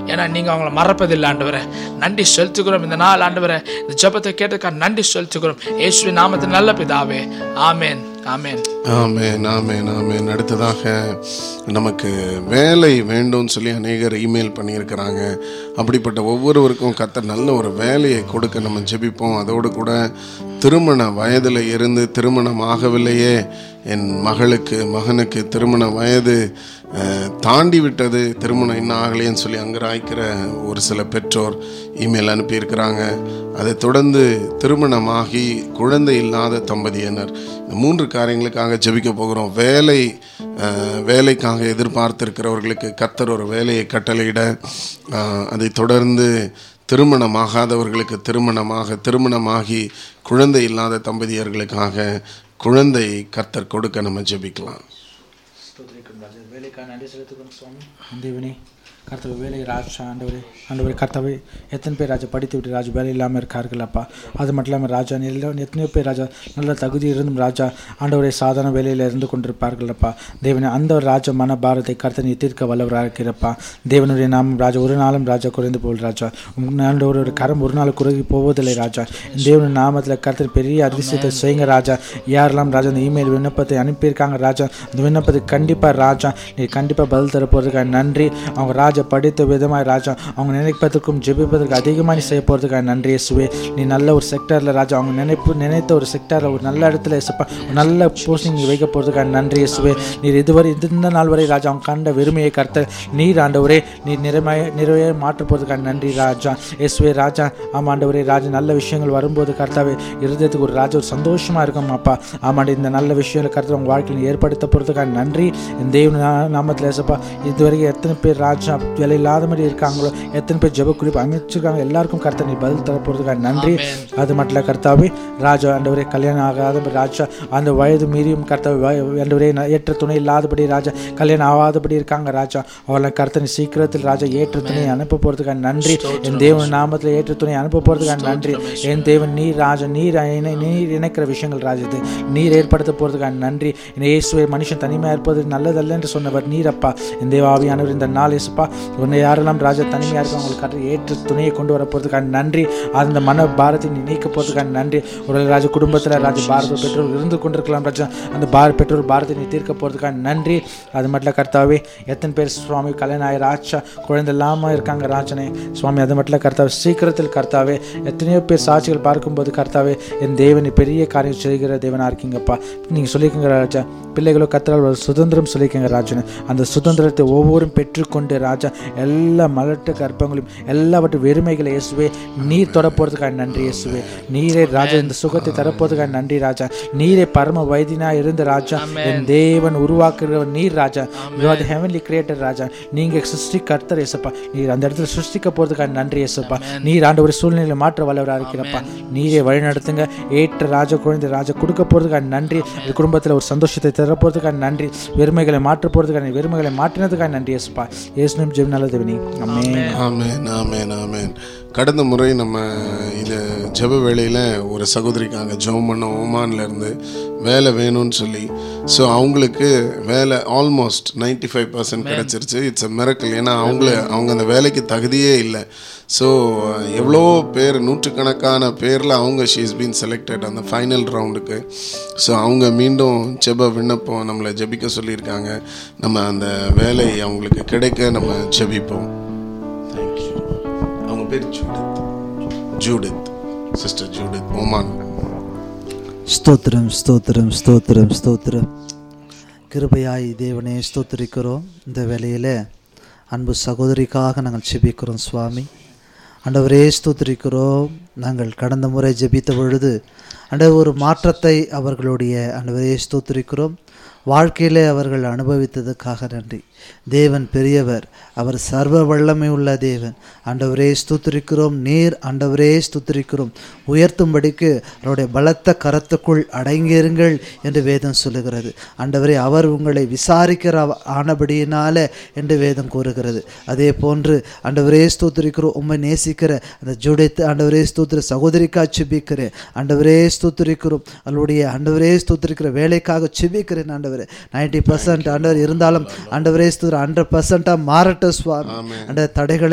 ஏன்னா நீங்கள் அவங்கள மறப்பதில்லை ஆண்டவரே நன்றி செலுத்துகிறோம் இந்த நாள் ஆண்டவரே இந்த ஜெபத்தை கேட்டதுக்காக நன்றி செலுத்துகிறோம் இயேசுவின் நாமத்தில் நல்ல பிதாவே ஆமென் ஆமென் ஆமென் ஆமென் ஆமென் அடுத்ததாக நமக்கு வேலை வேண்டும்னு சொல்லி அநேகர் இமெயில் பண்ணியிருக்கிறாங்க அப்படிப்பட்ட ஒவ்வொருவருக்கும் கர்த்தர் நல்ல ஒரு வேலையை கொடுக்க நம்ம ஜெபிப்போம் அதோடு கூட திருமண வயதில் இருந்து திருமணம் ஆகவில்லையே என் மகளுக்கு மகனுக்கு திருமண வயது அஹ், தாண்டி விட்டது திருமணம் இன்னும் ஆகலையேன்னு சொல்லி அங்கராய்க்கிற ஒரு சில பெற்றோர் இமெயில் அனுப்பியிருக்கிறாங்க அதை தொடர்ந்து திருமணமாகி குழந்தை இல்லாத தம்பதியினர் இந்த மூன்று காரியங்களுக்காக ஜெபிக்க போகிறோம் வேலை அஹ், வேலைக்காக எதிர்பார்த்திருக்கிறவர்களுக்கு கர்த்தர் ஒரு வேலையை கட்டளையிட அஹ், அதை தொடர்ந்து திருமணமாகாதவர்களுக்கு திருமணமாக திருமணமாகி குழந்தை இல்லாத தம்பதியர்களுக்காக குழந்தை கர்த்தர் கொடுக்க நம்ம ஜெபிக்கலாம் ஸ்தோத்திரிக்கும் ராஜா வேலைக்காக நன்றி செலுத்துகிறோம் சுவாமி தேவனே கர்த்தவை வேலை ராஜா ஆண்டவரே ஆண்டவரே கர்த்தவை எத்தனை பேர் ராஜா படித்து விட்டு ராஜா வேலை இல்லாமல் இருக்கார்கள் அப்பா அது மட்டும் இல்லாமல் ராஜா எல்லாம் எத்தனையோ பேர் ராஜா நல்ல தகுதி இருந்தும் ராஜா ஆண்டவரே சாதாரண வேலையில் இருந்து கொண்டிருப்பார்கள் அப்பா தேவனே அந்த ஒரு ராஜ மன பாரத்தை கர்த்தனை தீர்க்க வல்லவராக இருக்கிறப்பா தேவனுடைய நாமம் ராஜா ஒரு நாளும் ராஜா குறைந்து போல் ராஜா உம் ஆண்டவரே ஒரு கரம் ஒரு நாள் குறுகி போவதில்லை ராஜா தேவனுடைய நாமத்தில் கர்த்தர் பெரிய அதிசயத்தை செய்யுங்க ராஜா யாரெல்லாம் ராஜா இந்த இமெயில் விண்ணப்பத்தை அனுப்பியிருக்காங்க ராஜா அந்த விண்ணப்பத்துக்கு கண்டிப்பாக ராஜா நீ கண்டிப்பாக பதில் தர போகிறதுக்காக நன்றி அவங்க ராஜா படித்த விதமாக ராஜா அவங்க நினைப்பதற்கும் ஜெபிப்பதற்கு அதிகமாக நீ செய்ய போகிறதுக்காக நன்றி இயேசுவே நீ நல்ல ஒரு செக்டரில் ராஜா அவங்க நினைப்பு நினைத்த ஒரு செக்டரில் ஒரு நல்ல இடத்துல இயேசுப்பா ஒரு நல்ல போஸ்டிங் நீ வைக்க போகிறதுக்காக நன்றி இயேசுவே நீர் இதுவரை இந்த நாள் வரை ராஜா அவங்க கண்ட வெறுமையை கர்த்த நீர் ஆண்டவரே நீர் நிறைமைய நிறைவே மாற்ற போகிறதுக்காக நன்றி ராஜா இயேசுவே ராஜா ஆமாம் ஆண்டவரே ராஜா நல்ல விஷயங்கள் வரும்போது கர்த்தாவே இருதயத்துக்கு ஒரு ராஜா ஒரு சந்தோஷமாக இருக்கும் அப்பா ஆமாண்டி இந்த நல்ல விஷயங்களை கர்த்தர் உங்கள் வாழ்க்கையில் நீ ஏற்படுத்த போகிறதுக்காக நன்றி இந்த தெய்வ நா- நாமத்தில் ஏசப்பா இதுவரைக்கும் எத்தனை பேர் ராஜா வேலை இல்லாத மாதிரி இருக்காங்களோ எத்தனை பேர் ஜெப குறிப்பு அமைச்சிருக்காங்க எல்லாருக்கும் கர்த்தர் நீ பதில் தர போகிறதுக்காக நன்றி அது மட்டும் இல்லை கர்த்தாவே ராஜா ஆண்டவரே கல்யாணம் ஆகாத ராஜா அந்த வயது மீறியும் கர்த்தாவே ஆண்டவரே ந- ஏற்ற துணை இல்லாதபடி ராஜா கல்யாணம் ஆகாதபடி இருக்காங்க ராஜா அவளை கர்த்தனை சீக்கிரத்தில் ராஜா ஏற்ற துணை அனுப்ப போகிறதுக்காக நன்றி என் தேவன் நாமத்தில் ஏற்ற துணை அனுப்ப போகிறதுக்காக நன்றி என் தேவன் நீர் ராஜா நீர் இணை- நீர் இணைக்கிற விஷயங்கள் ராஜா இது நீர் ஏற்படுத்த போகிறதுக்காக நன்றி இந்த இயேசுவை மனுஷன் தனிமையாக இருப்பது நல்லதல்ல என்று சொன்னவர் நீரப்பா இந்த தேவாவியானவர் இந்த நாள் இயேசுப்பா உன்னை யாரெல்லாம் ராஜா தனிமையாக இருக்க அவங்களுக்கு கற்று ஏற்று துணையை கொண்டு வர போகிறதுக்காக நன்றி அந்த மன பாரத்தை நீ நீக்க போகிறதுக்காக நன்றி ஒரு ராஜா குடும்பத்தில் ராஜா பாரத பெற்றோர் இருந்து கொண்டிருக்கலாம் ராஜா அந்த பார பெற்றோர் பாரத்தை நீ தீர்க்க போகிறதுக்காக நன்றி அது மட்டும் இல்ல கர்த்தாவே எத்தனை பேர் சுவாமி கல்யாணம் ஆகி ராஜா குழந்தை இல்லாமல் இருக்காங்க ராஜனே சுவாமி அது மட்டும் இல்ல கர்த்தாவே சீக்கிரத்தில் கர்த்தாவே எத்தனையோ பேர் சாட்சிகள் பார்க்கும்போது கர்த்தாவே என் தேவனை பெரிய காரியம் செய்கிற தேவனாக இருக்கீங்கப்பா நீங்கள் சொல்லிக்கோங்க ராஜா பிள்ளைகளோ கர்த்தரால் ஒரு சுதந்திரம் சொல்லிக்கோங்க ராஜனே அந்த சுதந்திரத்தை ஒவ்வொரும் பெற்றுக்கொண்டு ராஜா எல்லா மலட்டு கற்பங்களையும் எல்லாவற்று வெறுமைகளை இயேசுவே நீர் தொட போகிறதுக்காக நன்றி இயேசுவே நீரே ராஜா இந்த சுகத்தை தரப்போறதுக்காக நன்றி ராஜா நீரே பரம வைத்தியனா இருந்த ராஜா என் தேவன் உருவாக்குறவர் நீர் ராஜா யூ ஆர் ஹெவன்லி கிரியேட்டர் ராஜா நீங்க சிருஷ்டி கர்த்தர் இயேசப்பா நீர் அந்த இடத்துல சிருஷ்டிக்க போறதுக்காக நன்றி இயேசப்பா நீர் ஆண்டு ஒரு சூழ்நிலை மாற்ற வல்லவராக இருக்கிறப்பா நீரே வழி நடத்துங்க ஏற்ற ராஜா குழந்தை ராஜா கொடுக்க போறதுக்காக நன்றி இந்த குடும்பத்தில் ஒரு சந்தோஷத்தை தர போறதுக்காக நன்றி வெறுமைகளை மாற்ற போறதுக்காக வெறுமைகளை மாற்றினதுக்காக நன்றி இயேசுப்பா இயேசுனும் ஜெயம் நல்ல தேவனி அம்மே ஆமென் ஆமென் ஆமென் கடந்த முறை நம்ம இது ஜெப வேளையில் ஒரு சகோதரிக்காக ஜெபம் பண்ண ஓமான்ல இருந்து வேலை வேணும்னு சொல்லி ஸோ அவங்களுக்கு வேலை ஆல்மோஸ்ட் 95% ஃபைவ் பர்சன்ட் கிடச்சிருச்சு இட்ஸ் அ மிரக்கல் ஏன்னா அவங்கள அவங்க அந்த வேலைக்கு தகுதியே இல்லை ஸோ எவ்வளோ பேர் நூற்றுக்கணக்கான பேரில் அவங்க ஷீஸ் பீன் செலக்டட் அந்த ஃபைனல் ரவுண்டுக்கு ஸோ அவங்க மீண்டும் ஜெப விண்ணப்பம் நம்மளை ஜெபிக்க சொல்லியிருக்காங்க நம்ம அந்த வேலை அவங்களுக்கு கிடைக்க நம்ம ஜெபிப்போம் தேங்க்யூ அவங்க பேர் Judith Judith sister Judith Oman ஸ்தோத்திரம் ஸ்தோத்திரம் ஸ்தோத்திரம் ஸ்தோத்திரம் கிருபையாய் தேவனே ஸ்தோத்திரிக்கிறோம் இந்த வேளையில் அன்பு சகோதரிக்காக நாங்கள் ஜெபிக்கிறோம் சுவாமி ஆண்டவரே ஸ்தோத்திரிக்கிறோம் நாங்கள் கடந்த முறை ஜெபித்த பொழுது ஆண்டவர் ஒரு மாற்றத்தை அவர்களுடைய ஆண்டவரே ஸ்தோத்திரிக்கிறோம் வாழ்க்கையிலே அவர்கள் அனுபவித்ததுக்காக நன்றி தேவன் பெரியவர் அவர் சர்வ வல்லமை உள்ள தேவன் ஆண்டவரே ஸ்தோத்திரிக்கிறோம் நீர் ஆண்டவரே ஸ்தோத்திரிக்கிறோம் உயர்த்தும்படிக்கு அவருடைய பலத்த கரத்துக்குள் அடங்கியிருங்கள் என்று வேதம் சொல்லுகிறது ஆண்டவரே அவர் உங்களை விசாரிக்கிற அவ- ஆனபடியினால என்று வேதம் கூறுகிறது அதே போன்று ஆண்டவரே ஸ்தோத்திரிக்கிறோம் உம்மை நேசிக்கிற அந்த ஜுடைத்து ஆண்டவரே ஸ்தோத்திர சகோதரிக்காக செபிக்கிறேன் ஆண்டவரே ஸ்தோத்திரிக்கிறோம் அவளுடைய ஆண்டவரே ஸ்தோத்திரிக்கிற வேலைக்காக செபிக்கிறேன் ஆண்டவரே நைன்டி பர்சன்ட் ஆண்டவர் இருந்தாலும் ஆண்டவரே ஸ்தோத்திர ஹண்ட்ரட் பர்சன்டாக மாறட்டும் சுவாமி அந்த தடைகளை